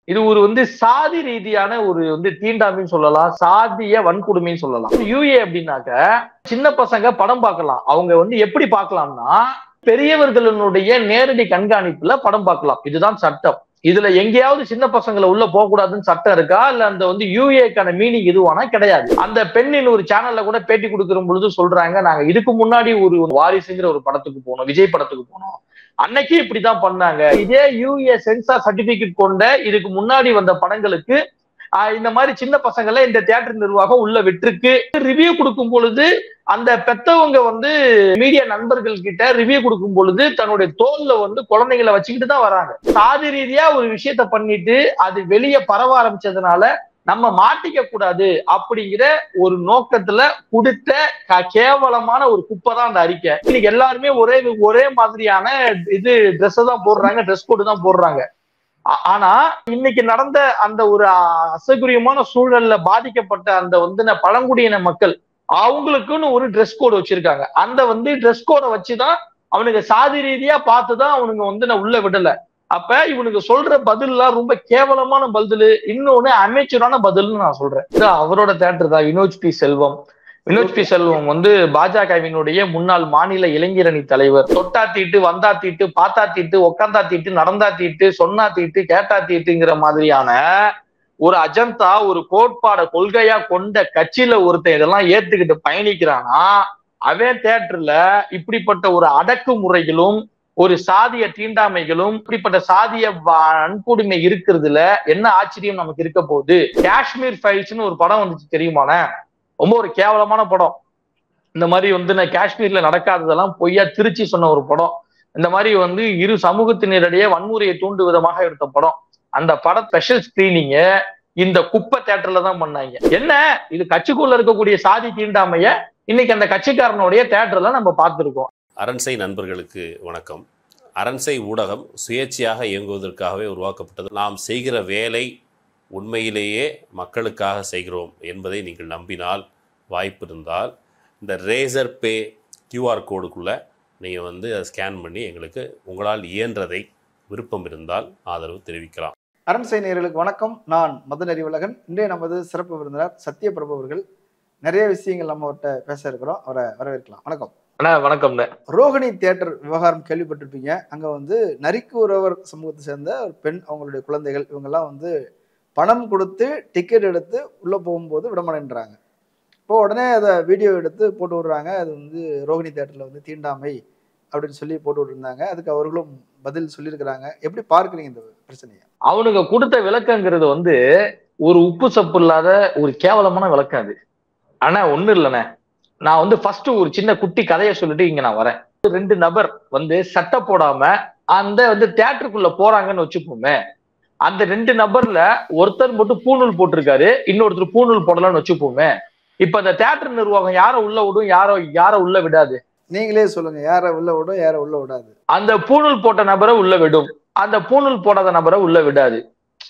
இது ஒரு வந்து சாதி ரீதியான ஒரு வந்து தீண்டாமைன்னு சொல்லலாம் சாதிய வன்கொடுமைன்னு சொல்லலாம் யூஏ அப்படின்னாக்க சின்ன பசங்க படம் பார்க்கலாம் அவங்க வந்து எப்படி பார்க்கலாம்னா பெரியவர்களுடைய நேரடி கண்காணிப்புல படம் பார்க்கலாம் இதுதான் சட்டம் இதுல எங்கேயாவது சின்ன பசங்களை உள்ள போக கூடாதுன்னு சட்டம் இருக்கா இல்ல அந்த வந்து யூஏக்கான மீனிங் இதுவானா கிடையாது அந்த பெண்ணின் ஒரு சேனல்ல கூட பேட்டி கொடுக்கிற பொழுது சொல்றாங்க நாங்க இதுக்கு முன்னாடி ஒரு வாரிசுங்கிற ஒரு படத்துக்கு போனோம் விஜய் படத்துக்கு போனோம் அன்னைக்கு இப்படிதான் பண்ணாங்க இதே யூஏ சென்சார் சர்டிபிகேட் கொண்ட இதுக்கு முன்னாடி வந்த படங்களுக்கு ஆஹ் இந்த மாதிரி சின்ன பசங்களை இந்த தியேட்டர் நிர்வாகம் உள்ள விட்டுருக்கு ரிவ்யூ கொடுக்கும் பொழுது அந்த பெத்தவங்க வந்து மீடியா நண்பர்கள் கிட்ட ரிவ்யூ கொடுக்கும் பொழுது தன்னுடைய தோல்ல வந்து குழந்தைங்களை வச்சுக்கிட்டு தான் வராங்க சாதி ரீதியா ஒரு விஷயத்த பண்ணிட்டு அது வெளியே பரவ ஆரம்பிச்சதுனால நம்ம மாட்டிக்க கூடாது அப்படிங்கிற ஒரு நோக்கத்துல கொடுத்த க- கேவலமான ஒரு குப்பை தான் அந்த அறிக்கை இன்னைக்கு எல்லாருமே ஒரே ஒரே மாதிரியான இது ட்ரெஸ் தான் போடுறாங்க ட்ரெஸ் கோடு தான் போடுறாங்க ஆ- ஆனா இன்னைக்கு நடந்த அந்த ஒரு அ- அசௌகரியமான சூழல்ல பாதிக்கப்பட்ட அந்த வந்து ந- பழங்குடியின மக்கள் அவங்களுக்குன்னு ஒரு ட்ரெஸ் கோடு வச்சிருக்காங்க அந்த வந்து ட்ரெஸ் கோடை வச்சுதான் அவனுக்கு சாதி ரீதியா பார்த்துதான் அவனுங்க வந்து நான் உள்ள விடல அப்ப இவனுக்கு சொல்ற பதில்லாம் ரொம்ப கேவலமான பதில் இன்னொன்னு அமைச்சரான பதில்னு நான் சொல்றேன் இது அவரோட தேட்டர் தான் வினோஜ் பி செல்வம் வினோஜ் பி செல்வம் வந்து பாஜகவினுடைய முன்னாள் மாநில இளைஞரணி தலைவர் தொட்டா தீட்டு வந்தா தீட்டு பார்த்தா தீட்டு உக்காந்தா தீட்டு நடந்தா தீட்டு சொன்னா தீட்டு கேட்டா தீட்டுங்கிற மாதிரியான ஒரு அஜந்தா ஒரு கோட்பாட கொள்கையா கொண்ட கட்சியில ஒருத்தன் இதெல்லாம் ஏத்துக்கிட்டு பயணிக்கிறானா அவன் தேட்டர்ல இப்படிப்பட்ட ஒரு அடக்குமுறைகளும் ஒரு சாதிய தீண்டாமைகளும் இப்படிப்பட்ட சாதிய வன்கொடுமை இருக்கிறதுல என்ன ஆச்சரியம் நமக்கு இருக்க போகுது காஷ்மீர் ஃபைல்ஸ்னு ஒரு படம் வந்துச்சு தெரியுமாண்ணே ரொம்ப ஒரு கேவலமான படம் இந்த மாதிரி வந்து நான் காஷ்மீர்ல நடக்காததெல்லாம் பொய்யா திருச்சி சொன்ன ஒரு படம் இந்த மாதிரி வந்து இரு சமூகத்தினரிடையே வன்முறையை தூண்டு விதமாக எடுத்த படம் அந்த படம் ஸ்பெஷல் ஸ்கிரீனிங்க இந்த குப்பை தேட்டர்ல தான் பண்ணாங்க என்ன இது கட்சிக்குள்ள இருக்கக்கூடிய சாதி தீண்டாமைய இன்னைக்கு அந்த கட்சிக்காரனுடைய தேட்டர்ல நம்ம பார்த்திருக்கோம் அரண்சை நண்பர்களுக்கு வணக்கம் அரண்சை ஊடகம் சுயேட்சையாக இயங்குவதற்காகவே உருவாக்கப்பட்டது நாம் செய்கிற வேலை உண்மையிலேயே மக்களுக்காக செய்கிறோம் என்பதை நீங்கள் நம்பினால் வாய்ப்பு இருந்தால் இந்த ரேசர் பே கியூஆர் கோடுக்குள்ளே நீங்கள் வந்து அதை ஸ்கேன் பண்ணி எங்களுக்கு உங்களால் இயன்றதை விருப்பம் இருந்தால் ஆதரவு தெரிவிக்கலாம் அரண்சை நேயர்களுக்கு வணக்கம் நான் மதன் அறிவழகன் இன்றைய நமது சிறப்பு விருந்தினர் சத்யபிரபு அவர்கள் நிறைய விஷயங்கள் நம்ம அவர்கிட்ட பேச இருக்கிறோம் அவரை வரவேற்கலாம் வணக்கம் அண்ணா வணக்கம்ண்ணே ரோகிணி தியேட்டர் விவகாரம் கேள்விப்பட்டிருப்பீங்க அங்க வந்து நரிக்கு உறவர் சமூகத்தை சேர்ந்த ஒரு பெண் அவங்களுடைய குழந்தைகள் இவங்கெல்லாம் வந்து பணம் கொடுத்து டிக்கெட் எடுத்து உள்ள போகும்போது விடமாட்டேன்றாங்க இப்போ உடனே அதை வீடியோ எடுத்து போட்டு விடுறாங்க அது வந்து ரோகிணி தியேட்டர்ல வந்து தீண்டாமை அப்படின்னு சொல்லி போட்டு விட்டுருந்தாங்க அதுக்கு அவர்களும் பதில் சொல்லியிருக்கிறாங்க எப்படி பார்க்குறீங்க இந்த பிரச்சனையை அவனுங்க கொடுத்த விளக்கங்கிறது வந்து ஒரு உப்பு சப்பு இல்லாத ஒரு கேவலமான விளக்கம் அது ஆனா ஒண்ணு இல்லைண்ணே நான் வந்து ஃபர்ஸ்ட் ஒரு சின்ன குட்டி கதையை சொல்லிட்டு இங்க நான் வரேன் ரெண்டு நபர் வந்து சட்டை போடாம அந்த வந்து தியேட்டருக்குள்ள போறாங்கன்னு வச்சுப்போமே அந்த ரெண்டு நபர்ல ஒருத்தர் மட்டும் பூணூல் போட்டிருக்காரு இன்னொருத்தர் பூணூல் போடலாம்னு வச்சுப்போமே இப்ப அந்த தியேட்டர் நிர்வாகம் யாரை உள்ள விடும் யாரோ யாரை உள்ள விடாது நீங்களே சொல்லுங்க யாரை உள்ள விடும் யாரை உள்ள விடாது அந்த பூணூல் போட்ட நபரை உள்ள விடும் அந்த பூணூல் போடாத நபரை உள்ள விடாது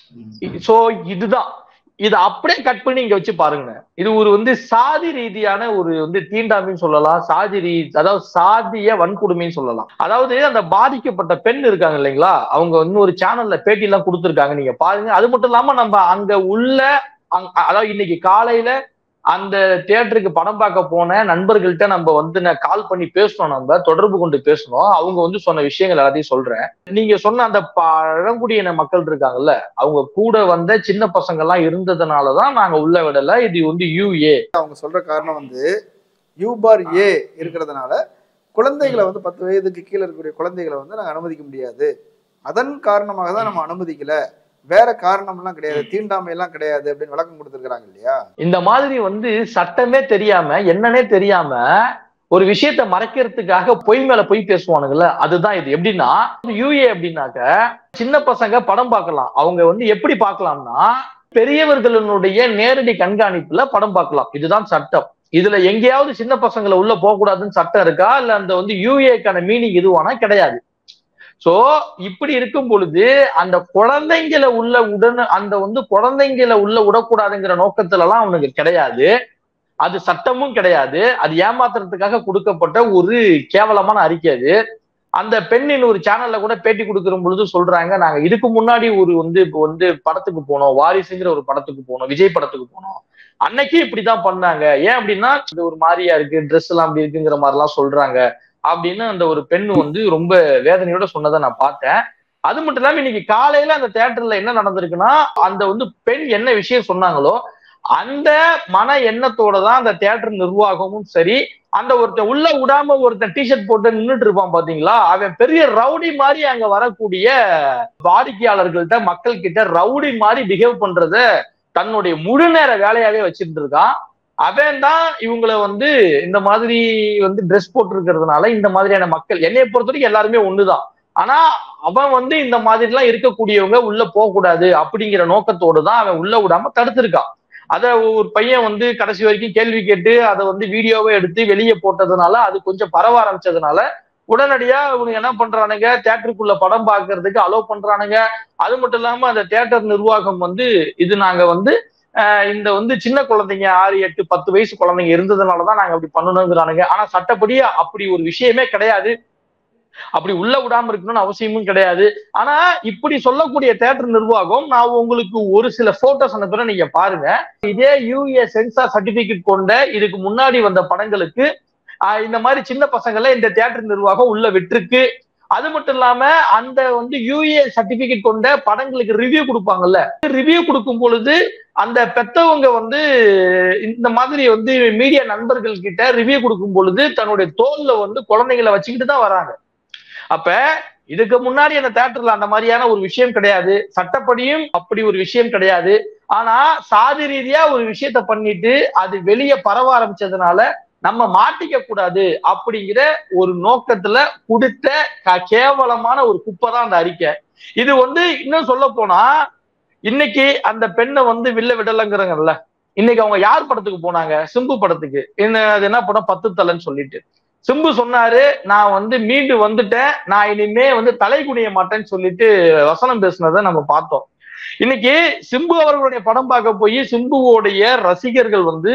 சோ இதுதான் இதை அப்படியே கட் பண்ணி இங்க வச்சு பாருங்க இது ஒரு வந்து சாதி ரீதியான ஒரு வந்து தீண்டாமைன்னு சொல்லலாம் சாதி ரீ அதாவது சாதிய வன்கொடுமைன்னு சொல்லலாம் அதாவது அந்த பாதிக்கப்பட்ட பெண் இருக்காங்க இல்லைங்களா அவங்க வந்து ஒரு சேனல்ல பேட்டி எல்லாம் கொடுத்துருக்காங்க நீங்க பாருங்க அது மட்டும் இல்லாம நம்ம அங்க உள்ள அங்க- அதாவது இன்னைக்கு காலையில அந்த தியேட்டருக்கு படம் பார்க்க போன நண்பர்கள்ட்ட நம்ம வந்து நான் கால் பண்ணி பேசணும் நம்ம தொடர்பு கொண்டு பேசணும் அவங்க வந்து சொன்ன விஷயங்கள் எல்லாத்தையும் சொல்றேன் நீங்க சொன்ன அந்த பழங்குடியின மக்கள் இருக்காங்கல்ல அவங்க கூட வந்த சின்ன பசங்க எல்லாம் இருந்ததுனாலதான் நாங்க உள்ள விடல இது வந்து யூஏ அவங்க சொல்ற காரணம் வந்து யூ பார் ஏ இருக்கிறதுனால குழந்தைகளை வந்து பத்து வயதுக்கு கீழே இருக்கக்கூடிய குழந்தைகளை வந்து நாங்கள் அனுமதிக்க முடியாது அதன் காரணமாக தான் நம்ம அனுமதிக்கல வேற காரணம்லாம் கிடையாது தீண்டாமை எல்லாம் கிடையாது அப்படின்னு விளக்கம் கொடுத்துருக்காங்க இல்லையா இந்த மாதிரி வந்து சட்டமே தெரியாம என்னன்னே தெரியாம ஒரு விஷயத்த மறைக்கிறதுக்காக பொய் மேல பொய் பேசுவானுங்கல்ல அதுதான் இது எப்படின்னா யூஏ அப்படின்னாக்க சின்ன பசங்க படம் பார்க்கலாம் அவங்க வந்து எப்படி பார்க்கலாம்னா பெரியவர்களுடைய நேரடி கண்காணிப்புல படம் பார்க்கலாம் இதுதான் சட்டம் இதுல எங்கேயாவது சின்ன பசங்களை உள்ள போக கூடாதுன்னு சட்டம் இருக்கா இல்ல அந்த வந்து யூஏக்கான மீனிங் இதுவானா கிடையாது சோ இப்படி இருக்கும் பொழுது அந்த குழந்தைங்களை உள்ள உடனே அந்த வந்து குழந்தைங்களை உள்ள விடக்கூடாதுங்கிற நோக்கத்துல எல்லாம் அவனுக்கு கிடையாது அது சட்டமும் கிடையாது அது ஏமாத்துறதுக்காக கொடுக்கப்பட்ட ஒரு கேவலமான அறிக்கை அது அந்த பெண்ணின் ஒரு சேனல்ல கூட பேட்டி கொடுக்கிற பொழுது சொல்றாங்க நாங்க இதுக்கு முன்னாடி ஒரு வந்து இப்போ வந்து படத்துக்கு போனோம் வாரிசுங்கிற ஒரு படத்துக்கு போனோம் விஜய் படத்துக்கு போனோம் அன்னைக்கு இப்படிதான் பண்ணாங்க ஏன் அப்படின்னா இது ஒரு மாதிரியா இருக்கு ட்ரெஸ் எல்லாம் அப்படி இருக்குங்கிற மாதிரி எல்லாம் சொல்றாங்க அப்படின்னு அந்த ஒரு பெண் வந்து ரொம்ப வேதனையோட சொன்னதை நான் பார்த்தேன் அது மட்டும் இல்லாம இன்னைக்கு காலையில அந்த தேட்டர்ல என்ன நடந்திருக்குன்னா அந்த வந்து பெண் என்ன விஷயம் சொன்னாங்களோ அந்த மன எண்ணத்தோட தான் அந்த தேட்டர் நிர்வாகமும் சரி அந்த ஒருத்தன் உள்ள விடாம ஒருத்தன் டிஷர்ட் போட்டு நின்றுட்டு இருப்பான் பாத்தீங்களா அவன் பெரிய ரவுடி மாதிரி அங்க வரக்கூடிய வாடிக்கையாளர்கள்ட்ட மக்கள் கிட்ட ரவுடி மாதிரி பிஹேவ் பண்றத தன்னுடைய முழு நேர வேலையாவே வச்சிட்டு இருக்கான் அவன் தான் இவங்களை வந்து இந்த மாதிரி வந்து ட்ரெஸ் போட்டு இருக்கிறதுனால இந்த மாதிரியான மக்கள் என்னைய பொறுத்த வரைக்கும் எல்லாருமே ஒண்ணுதான் ஆனா அவன் வந்து இந்த மாதிரி எல்லாம் இருக்கக்கூடியவங்க உள்ள போக கூடாது அப்படிங்கிற நோக்கத்தோடு தான் அவன் உள்ள விடாம தடுத்திருக்கான் அத ஒரு பையன் வந்து கடைசி வரைக்கும் கேள்வி கேட்டு அதை வந்து வீடியோவை எடுத்து வெளியே போட்டதுனால அது கொஞ்சம் பரவ ஆரம்பிச்சதுனால உடனடியா இவங்க என்ன பண்றானுங்க தேட்டருக்குள்ள படம் பார்க்கறதுக்கு அலோவ் பண்றானுங்க அது மட்டும் இல்லாம அந்த தேட்டர் நிர்வாகம் வந்து இது நாங்க வந்து அஹ், இந்த வந்து சின்ன குழந்தைங்க ஆறு எட்டு பத்து வயசு குழந்தைங்க இருந்ததுனாலதான் நாங்க அப்படி பண்ணணுங்கிறானுங்க ஆனா சட்டப்படி அப்படி ஒரு விஷயமே கிடையாது அப்படி உள்ள விடாம இருக்கணும்னு அவசியமும் கிடையாது ஆனா இப்படி சொல்லக்கூடிய தேட்டர் நிர்வாகம் நான் உங்களுக்கு ஒரு சில போட்டோஸ் அனுப்புறேன் நீங்க பாருங்க இதே யூஏ சென்சார் சர்டிபிகேட் கொண்ட இதுக்கு முன்னாடி வந்த படங்களுக்கு ஆஹ் இந்த மாதிரி சின்ன பசங்களை இந்த தியேட்டர் நிர்வாகம் உள்ள விட்டுருக்கு அது மட்டும் இல்லாம அந்த வந்து யூஏ சர்டிபிகேட் கொண்ட படங்களுக்கு ரிவ்யூ கொடுப்பாங்கல்ல ரிவ்யூ கொடுக்கும் பொழுது அந்த பெத்தவங்க வந்து இந்த மாதிரி வந்து மீடியா நண்பர்கள் கிட்ட ரிவ்யூ கொடுக்கும் பொழுது தன்னுடைய தோல்ல வந்து குழந்தைங்களை வச்சுக்கிட்டு தான் வராங்க அப்ப இதுக்கு முன்னாடி அந்த தேட்டர்ல அந்த மாதிரியான ஒரு விஷயம் கிடையாது சட்டப்படியும் அப்படி ஒரு விஷயம் கிடையாது ஆனா சாதி ரீதியா ஒரு விஷயத்த பண்ணிட்டு அது வெளியே பரவ ஆரம்பிச்சதுனால நம்ம மாட்டிக்க கூடாது அப்படிங்கிற ஒரு நோக்கத்துல கொடுத்த க- கேவலமான ஒரு குப்பை தான் அந்த அறிக்கை இது வந்து இன்னும் சொல்ல போனா இன்னைக்கு அந்த பெண்ணை வந்து வில்ல விடலைங்கிறாங்கல்ல இன்னைக்கு அவங்க யார் படத்துக்கு போனாங்க சிம்பு படத்துக்கு என்ன அது என்ன படம் பத்து தலைன்னு சொல்லிட்டு சிம்பு சொன்னாரு நான் வந்து மீண்டு வந்துட்டேன் நான் இனிமே வந்து தலை குனிய மாட்டேன்னு சொல்லிட்டு வசனம் பேசுனதை நம்ம பார்த்தோம் இன்னைக்கு சிம்பு அவர்களுடைய படம் பார்க்க போய் சிம்புவோடைய ரசிகர்கள் வந்து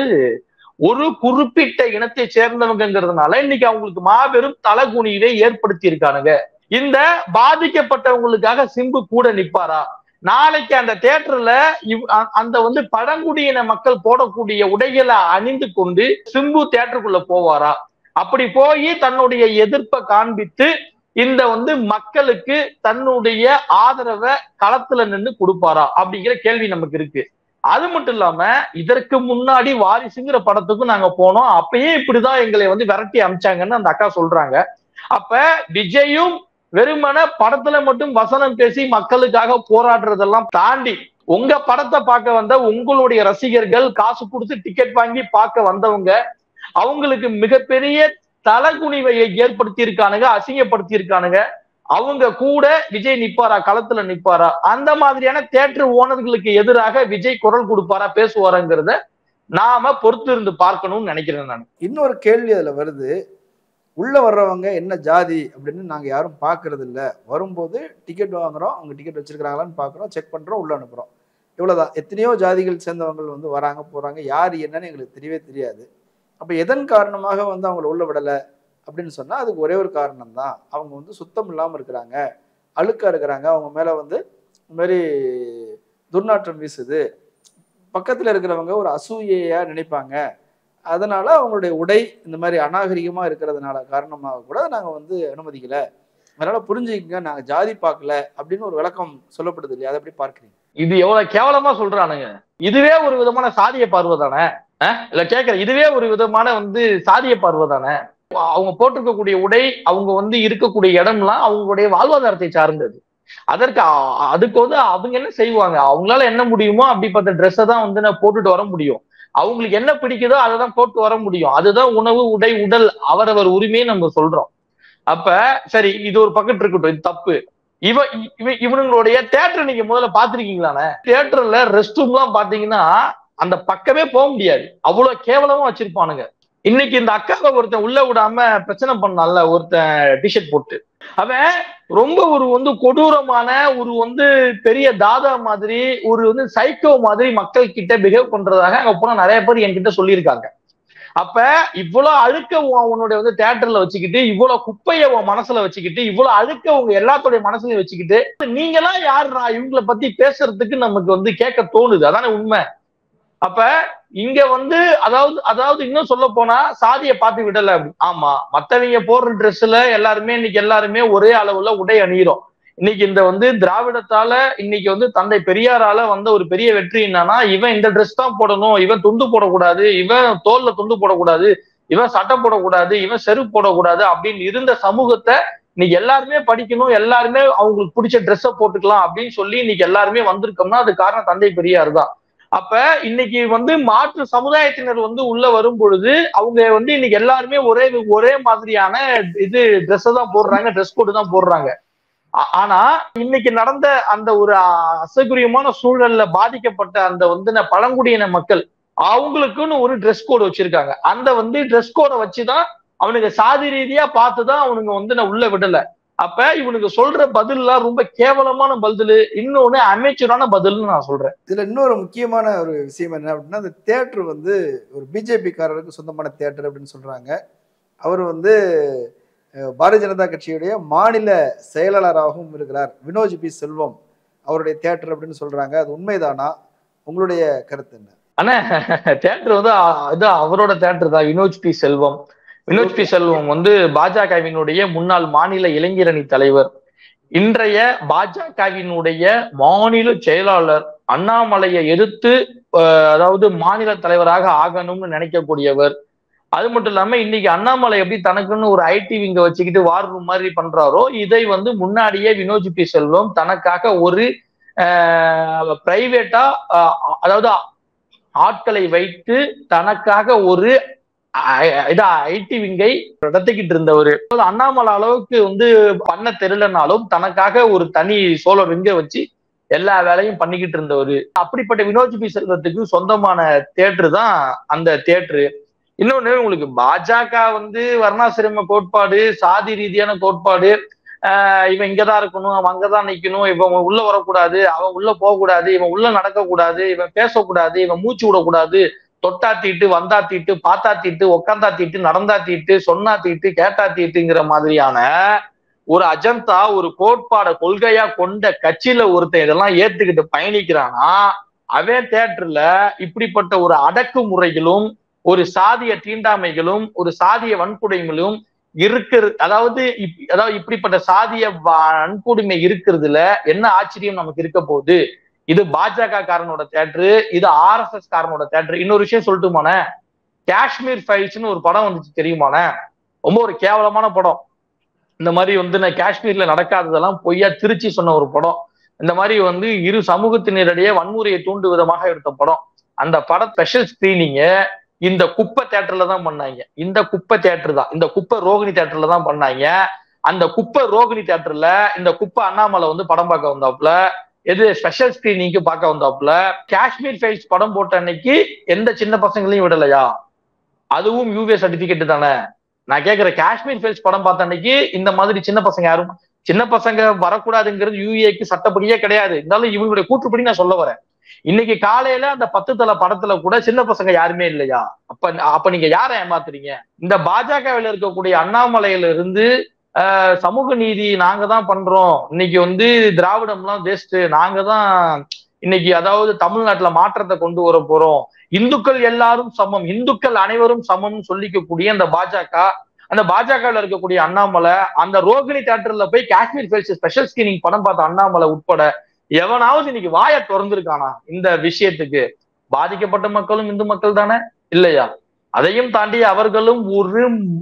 ஒரு குறிப்பிட்ட இனத்தை சேர்ந்தவங்கிறதுனால இன்னைக்கு அவங்களுக்கு மாபெரும் தலகுனிவை ஏற்படுத்தி இருக்கானுங்க இந்த பாதிக்கப்பட்டவங்களுக்காக சிம்பு கூட நிப்பாரா நாளைக்கு அந்த தியேட்டர்ல இவ்- அ- அந்த வந்து பழங்குடியின மக்கள் போடக்கூடிய உடைகளை அணிந்து கொண்டு சிம்பு தியேட்டருக்குள்ள போவாரா அப்படி போய் தன்னுடைய எதிர்ப்பை காண்பித்து இந்த வந்து மக்களுக்கு தன்னுடைய ஆதரவை களத்துல நின்று கொடுப்பாரா அப்படிங்கிற கேள்வி நமக்கு இருக்கு அது மட்டும் இல்லாம இதற்கு முன்னாடி வாரிசுங்கிற படத்துக்கும் நாங்க போனோம் அப்பயே இப்படிதான் எங்களை வந்து விரட்டி அமிச்சாங்கன்னு அந்த அக்கா சொல்றாங்க அப்ப விஜயும் வெறுமன படத்துல மட்டும் வசனம் பேசி மக்களுக்காக போராடுறதெல்லாம் தாண்டி உங்க படத்தை பார்க்க வந்த உங்களுடைய ரசிகர்கள் காசு கொடுத்து டிக்கெட் வாங்கி பார்க்க வந்தவங்க அவங்களுக்கு மிகப்பெரிய தலகுனிவை ஏற்படுத்தி இருக்கானுங்க அசிங்கப்படுத்தி இருக்கானுங்க அவங்க கூட விஜய் நிப்பாரா களத்துல நிப்பாரா அந்த மாதிரியான தேட்டர் ஓனர்களுக்கு எதிராக விஜய் குரல் கொடுப்பாரா பேசுவாராங்கிறத நாம பொறுத்து இருந்து பார்க்கணும்னு நினைக்கிறேன் நான் இன்னொரு கேள்வி அதுல வருது உள்ள வர்றவங்க என்ன ஜாதி அப்படின்னு நாங்க யாரும் பார்க்கறது இல்ல வரும்போது டிக்கெட் வாங்குறோம் அவங்க டிக்கெட் வச்சிருக்காங்களான்னு பார்க்குறோம் செக் பண்றோம் உள்ள அனுப்புறோம் இவ்வளவுதான் எத்தனையோ ஜாதிகள் சேர்ந்தவங்க வந்து வராங்க போறாங்க யார் என்னன்னு எங்களுக்கு தெரியவே தெரியாது அப்ப எதன் காரணமாக வந்து அவங்கள உள்ள விடல அப்படின்னு சொன்னா அதுக்கு ஒரே ஒரு காரணம் தான் அவங்க வந்து சுத்தம் இல்லாம இருக்கிறாங்க அழுக்கா இருக்கிறாங்க அவங்க மேல வந்து இந்த மாதிரி துர்நாற்றம் வீசுது பக்கத்துல இருக்கிறவங்க ஒரு அசூயையா நினைப்பாங்க அதனால அவங்களுடைய உடை இந்த மாதிரி அநாகரிகமா இருக்கிறதுனால காரணமாக கூட நாங்க வந்து அனுமதிக்கல அதனால புரிஞ்சுக்கங்க நாங்க ஜாதி பார்க்கல அப்படின்னு ஒரு விளக்கம் சொல்லப்படுது இல்லையா அதை எப்படி பார்க்கறீங்க இது எவ்வளவு கேவலமா சொல்றானுங்க இதுவே ஒரு விதமான சாதிய பார்வை தானே அஹ்? இல்ல கேக்குறேன் இதுவே ஒரு விதமான வந்து சாதிய பார்வை தானே அவங்க போட்டிருக்கக்கூடிய உடை அவங்க வந்து இருக்கக்கூடிய இடம்லாம் அவங்களுடைய வாழ்வாதாரத்தை சார்ந்தது அதற்கு அ- அதுக்கு வந்து அவங்க என்ன செய்வாங்க அவங்களால என்ன முடியுமோ அப்படிப்பட்ட ட்ரெஸ்ஸை தான் வந்து நான் போட்டுட்டு வர முடியும் அவங்களுக்கு என்ன பிடிக்குதோ அதை தான் போட்டு வர முடியும் அதுதான் உணவு உடை உடல் அவரவர் உரிமையை நம்ம சொல்றோம் அப்ப சரி இது ஒரு பக்கத்து இருக்கட்டும் இது தப்பு இவ இவ- இவனுங்களுடைய தேட்டர் நீங்க முதல்ல பாத்திருக்கீங்களாண்ணே தேட்டர்ல ரெஸ்ட் ரூம் எல்லாம் பாத்தீங்கன்னா அந்த பக்கமே போக முடியாது அவ்வளவு கேவலமா வச்சிருப்பானுங்க இன்னைக்கு இந்த அக்காவை ஒருத்தன் உள்ள விடாம பிரச்சனை பண்ணான்ல ஒருத்தன் டிஷர்ட் போட்டு அவன் ரொம்ப ஒரு வந்து கொடூரமான ஒரு வந்து பெரிய தாதா மாதிரி ஒரு வந்து சைக்கோ மாதிரி மக்கள் கிட்ட பிஹேவ் பண்றதாக அங்க போனா நிறைய பேர் என்கிட்ட சொல்லியிருக்காங்க அப்ப இவ்வளவு அழுக்க உன் உன்னுடைய வந்து தேட்டர்ல வச்சுக்கிட்டு இவ்வளவு குப்பைய உன் மனசுல வச்சுக்கிட்டு இவ்வளவு அழுக்க உங்க எல்லாத்துடைய மனசுலயும் வச்சுக்கிட்டு நீங்களாம் யாருடா இவங்கள பத்தி பேசுறதுக்கு நமக்கு வந்து கேட்க தோணுது அதானே உண்மை அப்ப இங்க வந்து அதாவது அதாவது இன்னும் சொல்ல போனா சாதியை பார்த்து விடல அப்படி. ஆமா மத்தவங்க போடுற ட்ரெஸ்ல எல்லாருமே இன்னைக்கு எல்லாருமே ஒரே அளவுல உடை அணியிறோம் இன்னைக்கு இந்த வந்து திராவிடத்தால இன்னைக்கு வந்து தந்தை பெரியாரால வந்த ஒரு பெரிய வெற்றி என்னன்னா இவன் இந்த ட்ரெஸ் தான் போடணும் இவன் துண்டு போடக்கூடாது இவன் தோல்ல துண்டு போடக்கூடாது இவன் சட்டை போடக்கூடாது இவன் செருப்பு போடக்கூடாது அப்படின்னு இருந்த சமூகத்தை இன்னைக்கு எல்லாருமே படிக்கணும் எல்லாருமே அவங்களுக்கு பிடிச்ச ட்ரெஸ்ஸை போட்டுக்கலாம் அப்படின்னு சொல்லி இன்னைக்கு எல்லாருமே வந்திருக்கோம்னா அது காரணம் தந்தை பெரியார் தான் அப்ப இன்னைக்கு வந்து மாற்று சமுதாயத்தினர் வந்து உள்ள வரும் பொழுது அவங்க வந்து இன்னைக்கு எல்லாருமே ஒரே ஒரே மாதிரியான இது ட்ரெஸ் தான் போடுறாங்க ட்ரெஸ் கோடு தான் போடுறாங்க ஆ- ஆனா இன்னைக்கு நடந்த அந்த ஒரு அ- அசகுரியமான சூழல்ல பாதிக்கப்பட்ட அந்த வந்து ந- பழங்குடியின மக்கள் அவங்களுக்குன்னு ஒரு ட்ரெஸ் கோடு வச்சிருக்காங்க அந்த வந்து ட்ரெஸ் கோடை வச்சுதான் அவனுங்க சாதி ரீதியா பார்த்துதான் அவனுங்க வந்து நான் உள்ள விடல அப்ப இவனுக்கு சொல்ற பதில்லாம் ரொம்ப கேவலமான பதில் இன்னொன்னு அமைச்சரான பதில்னு நான் சொல்றேன் இதுல இன்னொரு முக்கியமான ஒரு விஷயம் என்ன அப்படின்னா அந்த தேட்டர் வந்து ஒரு பிஜேபி காரருக்கு சொந்தமான தேட்டர் அப்படின்னு சொல்றாங்க அவர் வந்து அஹ், பாரதிய ஜனதா கட்சியுடைய மாநில செயலாளராகவும் இருக்கிறார் வினோஜ் பி செல்வம் அவருடைய தேட்டர் அப்படின்னு சொல்றாங்க அது உண்மைதானா உங்களுடைய கருத்து என்ன ஆனா தேட்டர் வந்து அ- இது அவரோட தேட்டர் தான் வினோஜ் பி செல்வம் வினோஜ் பி செல்வம் வந்து பாஜகவினுடைய முன்னாள் மாநில இளைஞரணி தலைவர் இன்றைய பாஜகவினுடைய மாநில செயலாளர் அண்ணாமலையை எதிர்த்து அஹ், அதாவது மாநில தலைவராக ஆகணும்னு நினைக்கக்கூடியவர் அது மட்டும் இல்லாம இன்னைக்கு அண்ணாமலை எப்படி தனக்குன்னு ஒரு ஐடி விங்க வச்சுக்கிட்டு வார் ரூம் மாதிரி பண்றாரோ இதை வந்து முன்னாடியே வினோஜ் பி செல்வம் தனக்காக ஒரு பிரைவேட்டா அதாவது ஆட்களை வைத்து தனக்காக ஒரு அ- இது ஐடி விங்கை நடத்திக்கிட்டு இருந்தவர் அண்ணாமலை அளவுக்கு வந்து பண்ண தெரியலனாலும் தனக்காக ஒரு தனி சோழ விங்க வச்சு எல்லா வேலையும் பண்ணிக்கிட்டு இருந்தவர் அப்படிப்பட்ட வினோஜ் பி செல்வத்துக்கு சொந்தமான தேட்டரு தான் அந்த தேட்டரு இன்னொன்னு உங்களுக்கு பாஜக வந்து வர்ணாசிரம கோட்பாடு சாதி ரீதியான கோட்பாடு ஆஹ் இவன் இங்கதான் இருக்கணும் அவன் அங்கதான் நிக்கணும் இவன் உள்ள வரக்கூடாது அவன் உள்ள போகக்கூடாது இவன் உள்ள நடக்கக்கூடாது இவன் பேசக்கூடாது இவன் மூச்சு விடக்கூடாது தொட்டா தீட்டு வந்தா தீட்டு பார்த்தா தீட்டு உக்காந்தா தீட்டு நடந்தா தீட்டு சொன்னா தீட்டு கேட்டா தீட்டுங்கிற மாதிரியான ஒரு அஜந்தா ஒரு கோட்பாட கொள்கையா கொண்ட கட்சியில ஒருத்தன் இதெல்லாம் ஏத்துக்கிட்டு பயணிக்கிறானா அவன் தேட்டர்ல இப்படிப்பட்ட ஒரு அடக்குமுறைகளும் ஒரு சாதிய தீண்டாமைகளும் ஒரு சாதிய வன்கொடுமைகளும் இருக்கிற அதாவது இப்- அதாவது இப்படிப்பட்ட சாதிய வ- வன்கொடுமை இருக்கிறதுல என்ன ஆச்சரியம் நமக்கு இருக்க போகுது இது பாஜக காரனோட தேட்டரு இது ஆர் எஸ் எஸ் காரனோட தேட்டரு இன்னொரு விஷயம் சொல்லட்டுமானே காஷ்மீர் ஃபைல்ஸ்னு ஒரு படம் வந்துச்சு தெரியுமானே ரொம்ப ஒரு கேவலமான படம் இந்த மாதிரி வந்து நான் காஷ்மீர்ல நடக்காததெல்லாம் பொய்யா திருச்சி சொன்ன ஒரு படம் இந்த மாதிரி வந்து இரு சமூகத்தினரிடையே வன்முறையை தூண்டு விதமாக எடுத்த படம் அந்த படம் ஸ்பெஷல் ஸ்கிரீனிங்க இந்த குப்பை தேட்டர்ல தான் பண்ணாங்க இந்த குப்பை தேட்டர் தான் இந்த குப்பை ரோகிணி தேட்டர்ல தான் பண்ணாங்க அந்த குப்பை ரோகிணி தேட்டர்ல இந்த குப்பை அண்ணாமலை வந்து படம் பார்க்க வந்தாப்புல எது ஸ்பெஷல் ஸ்கிரீனிங்க்கு பார்க்க வந்தாப்புல காஷ்மீர் ஃபைல்ஸ் படம் போட்ட அன்னைக்கு எந்த சின்ன பசங்களையும் விடலையா அதுவும் யூஏ சர்டிபிகேட் தானே நான் கேக்குற காஷ்மீர் ஃபைல்ஸ் படம் பார்த்த அன்னைக்கு இந்த மாதிரி சின்ன பசங்க யாரும் சின்ன பசங்க வரக்கூடாதுங்கிறது யூஏக்கு சட்டப்படியே கிடையாது இருந்தாலும் இவங்களுடைய கூற்றுப்படி நான் சொல்ல வரேன் இன்னைக்கு காலையில அந்த பத்து தலை படத்துல கூட சின்ன பசங்க யாருமே இல்லையா அப்ப அப்ப நீங்க யாரை ஏமாத்துறீங்க இந்த பாஜகவில் இருக்கக்கூடிய அண்ணாமலையில இருந்து ஆஹ், சமூக நீதி நாங்க தான் பண்றோம் இன்னைக்கு வந்து திராவிடம்லாம் வேஸ்ட் நாங்க தான் இன்னைக்கு அதாவது தமிழ்நாட்டுல மாற்றத்தை கொண்டு வர போறோம் இந்துக்கள் எல்லாரும் சமம் இந்துக்கள் அனைவரும் சமம்னு சொல்லிக்கக்கூடிய அந்த பாஜக அந்த பாஜகவில் இருக்கக்கூடிய அண்ணாமலை அந்த ரோகிணி தேட்டர்ல போய் காஷ்மீர் ஃபைல்ஸ் ஸ்பெஷல் ஸ்கிரீனிங் படம் பார்த்த அண்ணாமலை உட்பட எவனாவது இன்னைக்கு வாயை திறந்திருக்கானா இந்த விஷயத்துக்கு பாதிக்கப்பட்ட மக்களும் இந்து மக்கள் தானே இல்லையா அதையும் தாண்டி அவர்களும் ஒரு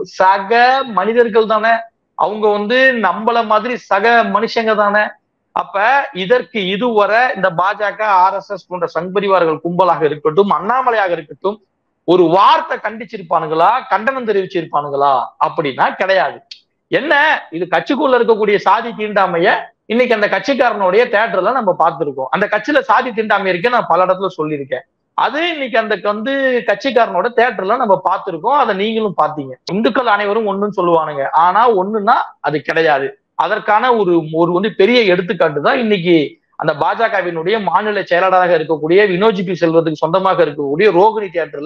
சக மனிதர்கள் தானே அவங்க வந்து நம்மள மாதிரி சக மனுஷங்க தானே அப்ப இதற்கு இதுவரை இந்த பாஜக ஆர் எஸ் எஸ் போன்ற சங்பரிவார்கள் கும்பலாக இருக்கட்டும் அண்ணாமலையாக இருக்கட்டும் ஒரு வார்த்தை கண்டிச்சிருப்பானுங்களா கண்டனம் தெரிவிச்சிருப்பானுங்களா அப்படின்னா கிடையாது என்ன இது கட்சிக்குள்ள இருக்கக்கூடிய சாதி தீண்டாமைய இன்னைக்கு அந்த கட்சிக்காரனுடைய தேட்டர்ல நம்ம பார்த்திருக்கோம் அந்த கட்சியில சாதி தீண்டாமை இருக்கு நான் பல இடத்துல சொல்லியிருக்கேன் அது இன்னைக்கு அந்த வந்து கட்சிக்காரனோட தேட்டர்ல நம்ம பார்த்திருக்கோம் அதை நீங்களும் பார்த்தீங்க இந்துக்கள் அனைவரும் ஒண்ணுன்னு சொல்லுவானுங்க ஆனா ஒண்ணுன்னா அது கிடையாது அதற்கான ஒரு ஒரு வந்து பெரிய எடுத்துக்காட்டு தான் இன்னைக்கு அந்த பாஜகவினுடைய மாநில செயலாளராக இருக்கக்கூடிய வினோஜ் பி செல்வத்துக்கு சொந்தமாக இருக்கக்கூடிய ரோகிணி தியேட்டர்ல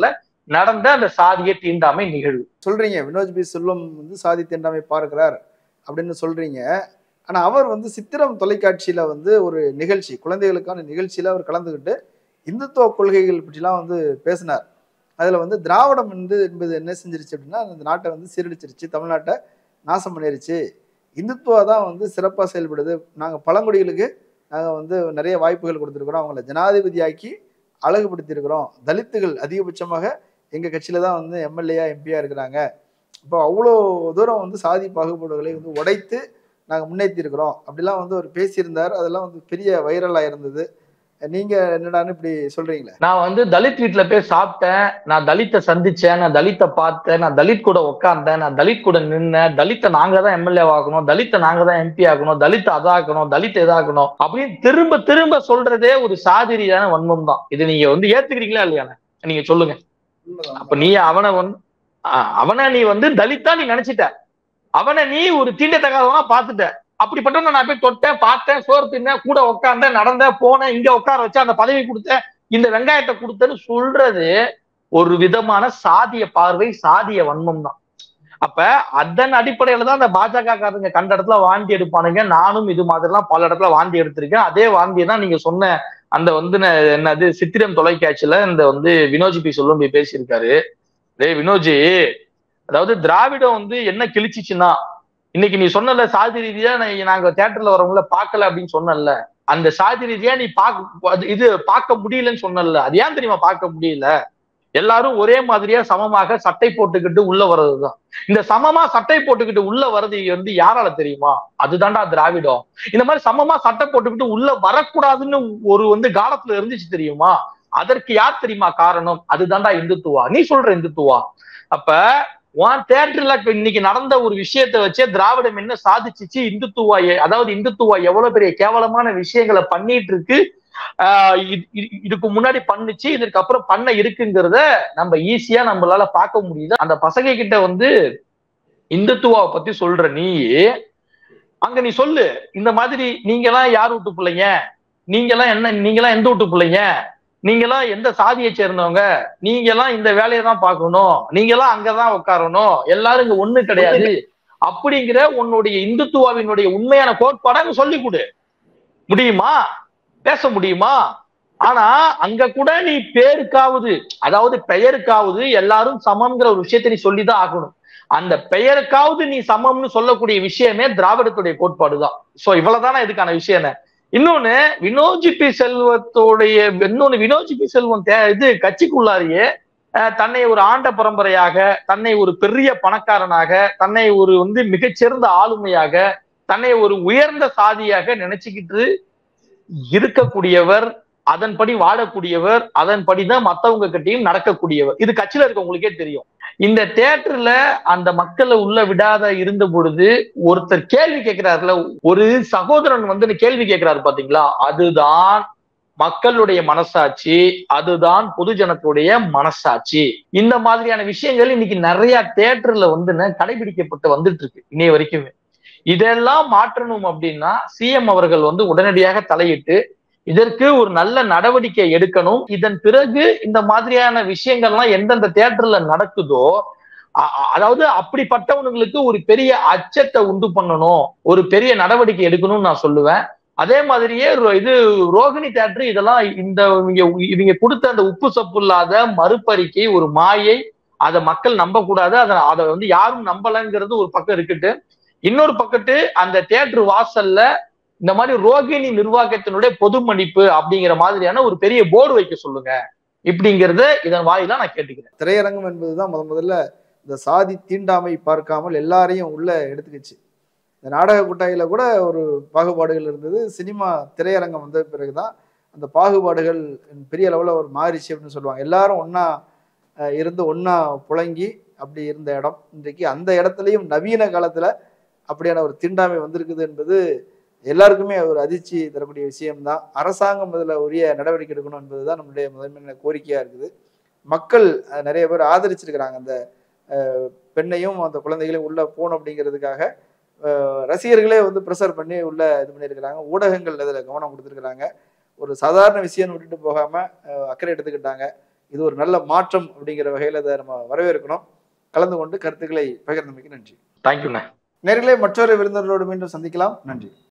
நடந்த அந்த சாதிய தீண்டாமை நிகழ்வு சொல்றீங்க வினோஜ் பி செல்வம் வந்து சாதி தீண்டாமை பார்க்கிறார் அப்படின்னு சொல்றீங்க ஆனா அவர் வந்து சித்திரம் தொலைக்காட்சியில வந்து ஒரு நிகழ்ச்சி குழந்தைகளுக்கான நிகழ்ச்சியில அவர் கலந்துக்கிட்டு இந்துத்துவ கொள்கைகள் பற்றிலாம் வந்து பேசினார் அதுல வந்து திராவிடம் வந்து என்பது என்ன செஞ்சிருச்சு அப்படின்னா அந்த நாட்டை வந்து சீரழிச்சிருச்சு தமிழ்நாட்டை நாசம் பண்ணிருச்சு இந்துத்துவா தான் வந்து சிறப்பாக செயல்படுது நாங்கள் பழங்குடிகளுக்கு நாங்கள் வந்து நிறைய வாய்ப்புகள் கொடுத்துருக்குறோம் அவங்கள ஜனாதிபதியாக்கி அழகுபடுத்தியிருக்கிறோம் தலித்துகள் அதிகபட்சமாக எங்கள் கட்சியில தான் வந்து எம்எல்ஏயா எம்பியா இருக்கிறாங்க இப்போ அவ்வளோ தூரம் வந்து சாதி பாகுபாடுகளை வந்து உடைத்து நாங்கள் முன்னேற்றி இருக்கிறோம் அப்படிலாம் வந்து அவர் பேசியிருந்தார் அதெல்லாம் வந்து பெரிய வைரலாக இருந்தது நீங்க என்னடான்னு இப்படி சொல்றீங்களே நான் வந்து தலித் வீட்டுல போய் சாப்பிட்டேன் நான் தலித்தை சந்திச்சேன் நான் தலித்தை பார்த்தேன் நான் தலித் கூட உட்கார்ந்தேன் நான் தலித் கூட நின்னேன் தலித்தை நாங்க தான் எம்எல்ஏ ஆகணும் தலித்தை நாங்க தான் எம்பி ஆகணும் தலித்தை அதாக்கணும் தலித் இதாக்கணும் அப்படின்னு திரும்ப திரும்ப சொல்றதே ஒரு சாதி ரீதியான வன்மம் தான் இது நீங்க வந்து ஏத்துக்கிறீங்களா இல்லையா நீங்க சொல்லுங்க அப்ப நீ அவனை வந்து ஆஹ் அவனை நீ வந்து தலித்தா நீ நினைச்சிட்ட அவனை நீ ஒரு தீண்டத்தகாதவனா பார்த்துட்ட அப்படிப்பட்டவன நான் போய் தொட்டேன் பார்த்தேன் சோறு தின்னேன் கூட உட்காந்தேன் நடந்தேன் போனேன் இங்க உட்கார வச்சேன் அந்த பதவி கொடுத்தேன் இந்த வெங்காயத்தை கொடுத்தேன்னு சொல்றது ஒரு விதமான சாதிய பார்வை சாதிய வன்மம் தான் அப்ப அதன் அடிப்படையில தான் அந்த பாஜக காரங்க கண்ட இடத்துல வாந்தி எடுப்பானுங்க நானும் இது மாதிரிலாம் பல இடத்துல வாந்தி எடுத்திருக்கேன் அதே வாந்தியை தான் நீங்க சொன்ன அந்த வந்து ந- என்னது சித்திரம் தொலைக்காட்சியில இந்த வந்து வினோஜ் பி சொல்லும் போய் பேசியிருக்காரு டேய் வினோஜி அதாவது திராவிடம் வந்து என்ன கிழிச்சிச்சுன்னா இன்னைக்கு நீ சொன்னல சாதி ரீதியா நான் நாங்க தியேட்டர்ல வரவங்கள பார்க்கல அப்படின்னு சொன்னல அந்த சாதி ரீதியா நீ பாக்க அது- இது பார்க்க முடியலன்னு சொன்னல அது ஏன் தெரியுமா பார்க்க முடியல எல்லாரும் ஒரே மாதிரியா சமமாக சட்டை போட்டுக்கிட்டு உள்ள வர்றதுதான் இந்த சமமா சட்டை போட்டுக்கிட்டு உள்ள வர்றது வந்து யாரால தெரியுமா அதுதான்டா திராவிடம் இந்த மாதிரி சமமா சட்டை போட்டுக்கிட்டு உள்ள வரக்கூடாதுன்னு ஒரு வந்து காலத்துல இருந்துச்சு தெரியுமா அதற்கு யார் தெரியுமா காரணம் அதுதான்டா இந்துத்துவா நீ சொல்ற இந்துத்துவா அப்ப உன் தேட்டர்ல இப்ப இன்னைக்கு நடந்த ஒரு விஷயத்தை வச்சே திராவிடம் என்ன சாதிச்சுச்சு இந்துத்துவா எ- அதாவது இந்துத்துவா எவ்வளவு பெரிய கேவலமான விஷயங்களை பண்ணிட்டு இருக்கு ஆஹ் இது- இது- இதுக்கு முன்னாடி பண்ணுச்சு இதற்கு அப்புறம் பண்ண இருக்குங்கிறத நம்ம ஈஸியா நம்மளால பார்க்க முடியுது அந்த பசங்க கிட்ட வந்து இந்துத்துவாவை பத்தி சொல்ற நீ அங்க நீ சொல்லு இந்த மாதிரி நீங்க எல்லாம் யார் வீட்டு பிள்ளைங்க நீங்க எல்லாம் என்ன நீங்க எல்லாம் எந்த வீட்டு பிள்ளைங்க நீங்க எல்லாம் எந்த சாதியை சேர்ந்தவங்க நீங்க எல்லாம் இந்த வேலையை தான் பார்க்கணும் நீங்க எல்லாம் அங்கதான் உட்காரணும் எல்லாரும் இங்க ஒண்ணு கிடையாது அப்படிங்கிற உன்னுடைய இந்துத்துவாவினுடைய உண்மையான கோட்பாடை அங்க சொல்லி கொடு முடியுமா பேச முடியுமா ஆனா அங்க கூட நீ பேருக்காவது அதாவது பெயருக்காவது எல்லாரும் சமம்ங்கிற ஒரு விஷயத்தை நீ சொல்லிதான் ஆகணும் அந்த பெயருக்காவது நீ சமம்னு சொல்லக்கூடிய விஷயமே திராவிடத்துடைய கோட்பாடு தான் சோ இவ்வளவுதானா இதுக்கான விஷயம் என்ன இன்னொன்னு வினோஜி பி செல்வத்தோடைய இன்னொன்னு வினோஜி பி செல்வம் தே- இது கட்சிக்குள்ளாரியே அஹ், தன்னை ஒரு ஆண்ட பரம்பரையாக தன்னை ஒரு பெரிய பணக்காரனாக தன்னை ஒரு வந்து மிகச்சிறந்த ஆளுமையாக தன்னை ஒரு உயர்ந்த சாதியாக நினைச்சுக்கிட்டு இருக்கக்கூடியவர் அதன்படி வாழக்கூடியவர் அதன்படிதான் மத்தவங்க கிட்டயும் நடக்கக்கூடியவர் இது கட்சியில இருக்கவங்களுக்கே தெரியும் இந்த தேட்டர்ல அந்த மக்களை உள்ள விடாத இருந்த பொழுது ஒருத்தர் கேள்வி கேட்கிறாருல ஒரு சகோதரன் வந்து இந்த கேள்வி கேட்கிறாரு பாத்தீங்களா அதுதான் மக்களுடைய மனசாட்சி அதுதான் பொதுஜனத்துடைய மனசாட்சி இந்த மாதிரியான விஷயங்கள் இன்னைக்கு நிறைய தேட்டர்ல வந்து என்ன கடைபிடிக்கப்பட்டு வந்துட்டு இருக்கு இன்னைய வரைக்குமே இதெல்லாம் மாற்றணும் அப்படின்னா சிஎம் அவர்கள் வந்து உடனடியாக தலையிட்டு இதற்கு ஒரு நல்ல நடவடிக்கை எடுக்கணும் இதன் பிறகு இந்த மாதிரியான விஷயங்கள்லாம் எந்தெந்த தியேட்டர்ல நடக்குதோ அ- அ- அதாவது அப்படிப்பட்டவனுங்களுக்கு ஒரு பெரிய அச்சத்தை உண்டு பண்ணணும் ஒரு பெரிய நடவடிக்கை எடுக்கணும்னு நான் சொல்லுவேன் அதே மாதிரியே ரோ- இது ரோகிணி தேட்டர் இதெல்லாம் இந்த இவங்க இவங்க கொடுத்த அந்த உப்பு சப்பு இல்லாத மறுபறிக்கை ஒரு மாயை அதை மக்கள் நம்ப கூடாது அதை அதை வந்து யாரும் நம்பலங்கிறது ஒரு பக்கம் இருக்கட்டு இன்னொரு பக்கத்து அந்த தியேட்டர் வாசல்ல இந்த மாதிரி ரோகிணி நிர்வாகத்தினுடைய பொது மன்னிப்பு அப்படிங்கிற மாதிரியான ஒரு பெரிய போர்டு வைக்க சொல்லுங்க இப்படிங்கிறத இதன் வாயிலா நான் கேட்டுக்கிறேன் திரையரங்கம் என்பதுதான் முத முதல்ல இந்த சாதி தீண்டாமை பார்க்காமல் எல்லாரையும் உள்ள எடுத்துக்கிச்சு இந்த நாடக குட்டாயில கூட ஒரு பாகுபாடுகள் இருந்தது சினிமா திரையரங்கம் வந்த பிறகுதான் அந்த பாகுபாடுகள் பெரிய லெவலில் ஒரு மாறிச்சு அப்படின்னு சொல்லுவாங்க எல்லாரும் ஒண்ணா அஹ், இருந்து ஒண்ணா புழங்கி அப்படி இருந்த இடம் இன்றைக்கு அந்த இடத்துலையும் நவீன காலத்துல அப்படியான ஒரு தீண்டாமை வந்திருக்குது என்பது எல்லாருக்குமே ஒரு அதிர்ச்சி தரக்கூடிய விஷயம்தான் அரசாங்கம் அதில் உரிய நடவடிக்கை எடுக்கணும் என்பதுதான் நம்மளுடைய முதன்மையான கோரிக்கையா இருக்குது மக்கள் அஹ், நிறைய பேர் ஆதரிச்சிருக்கிறாங்க அந்த அஹ், பெண்ணையும் அந்த குழந்தைகளையும் உள்ள போகணும் அப்படிங்கிறதுக்காக அஹ், ரசிகர்களே வந்து ப்ரெஷர் பண்ணி உள்ள இது பண்ணியிருக்கிறாங்க ஊடகங்கள் அதில் கவனம் கொடுத்துருக்குறாங்க ஒரு சாதாரண விஷயம் விட்டுட்டு போகாம அஹ், அக்கறை எடுத்துக்கிட்டாங்க இது ஒரு நல்ல மாற்றம் அப்படிங்கிற வகையில இதை நம்ம வரவேற்கணும் கலந்து கொண்டு கருத்துக்களை பகிர்ந்தமைக்கு நன்றி தேங்க்யூண்ணே நேரிலே மற்றொரு விருந்தினரோடு மீண்டும் சந்திக்கலாம் நன்றி